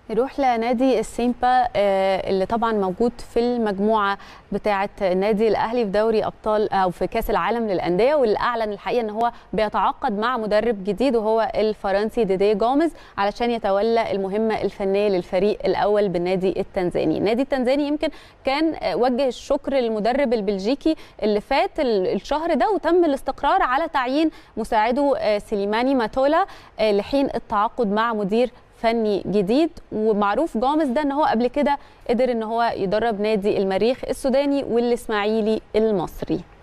نروح لنادي السيمبا اللي طبعا موجود في المجموعه بتاعه النادي الاهلي في دوري ابطال او في كاس العالم للانديه واللي اعلن الحقيقه ان هو بيتعاقد مع مدرب جديد وهو الفرنسي ديدي جوميز علشان يتولى المهمه الفنيه للفريق الاول بالنادي التنزاني النادي التنزاني يمكن كان وجه الشكر للمدرب البلجيكي اللي فات الشهر ده وتم الاستقرار على تعيين مساعده سليماني ماتولا لحين التعاقد مع مدير فني جديد ومعروف جامس ده ان هو قبل كده قدر ان هو يدرب نادي المريخ السوداني والاسماعيلي المصري